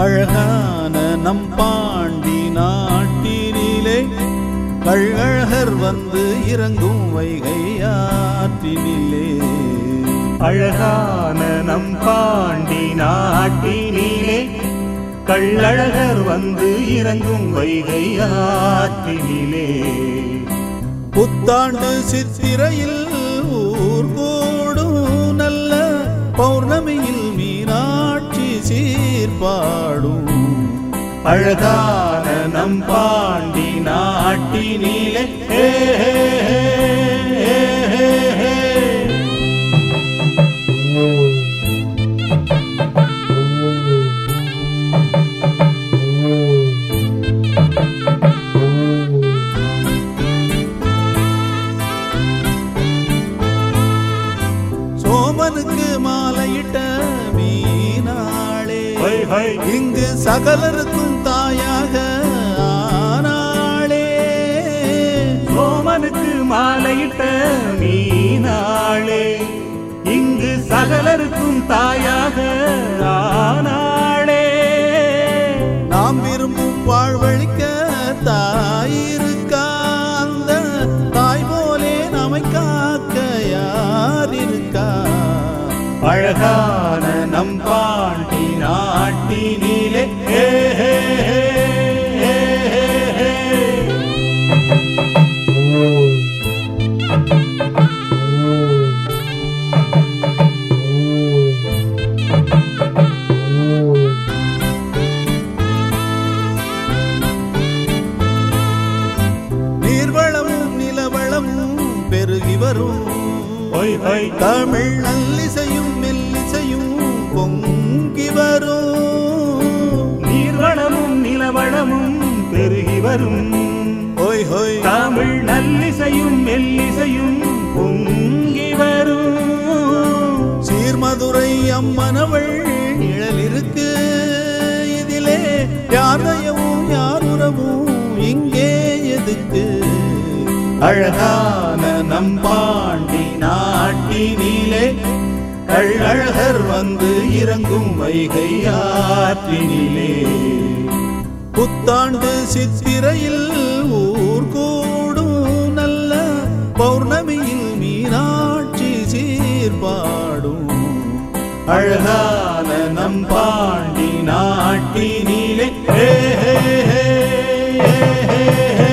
அழகான நம் பாண்டி நாட்டினிலே கள்ளழகர் வந்து இறங்கும் வைகை ஆற்றினிலே அழகான நம் பாண்டி நாட்டினிலே கள்ளழகர் வந்து இறங்கும் வைகை ஆற்றினிலே புத்தாண்டு சித்திரையில் ஊர் கூடும் நல்ல பௌர்ணமியில் மீனாட்சி சீர்பாடும் அழகான நம் பாண்டி நாட்டினிலே ஹே, ஹே, ஹே, ஹே, ஹே, ஹே. சோமனுக்கு மாலையிட்ட மீனாளே ஹை, ஹை. இங்கு சகலருக்கும் தாயாக ஆனாளே சோமனுக்கு மாலையிட்ட மீனாளே இங்கு சகலருக்கும் தாயாக ஆனாளே நாம் விரும்பும் வாழ்வழிக்க தாயிருக்கா அந்த தாய் போலே நம்மை காக்க யார் இருக்கா அழகான நம் பாண்டி நாட்டினிலே ஹே, ஹே, ஹே, ஹே, ஹே, ஹே. நீர்வளமும் நிலவளமும் பெருகி வரும் ஹொய், ஹொய். தமிழ் நல்லிசையும் மெல்லிசையும் பொங்கி வரும் நீர்வளமும் நிலவளமும் பெருகி வரும் ஹோய் ஹோய் தமிழ் நல்லிசையும் மெல்லிசையும் பொங்கி வரும் சீர்மதுரை அம்மனவள் நிழல் இருக்கு இதிலே யார் தயவும் யார் உறவும் இங்கே எதுக்கு அழகான நம் பாண்டி நாட்டினிலே கள்ளழகர் வந்து இறங்கும் வைகை ஆற்றினிலே புத்தாண்டு சித்திரையில் ஊர் கூடும் நல்ல பௌர்ணமியில் மீனாட்சி சீர்பாடும் அழகான நம் பாண்டி நாட்டினிலே ஹே, ஹே, ஹே, ஹே, ஹே, ஹே.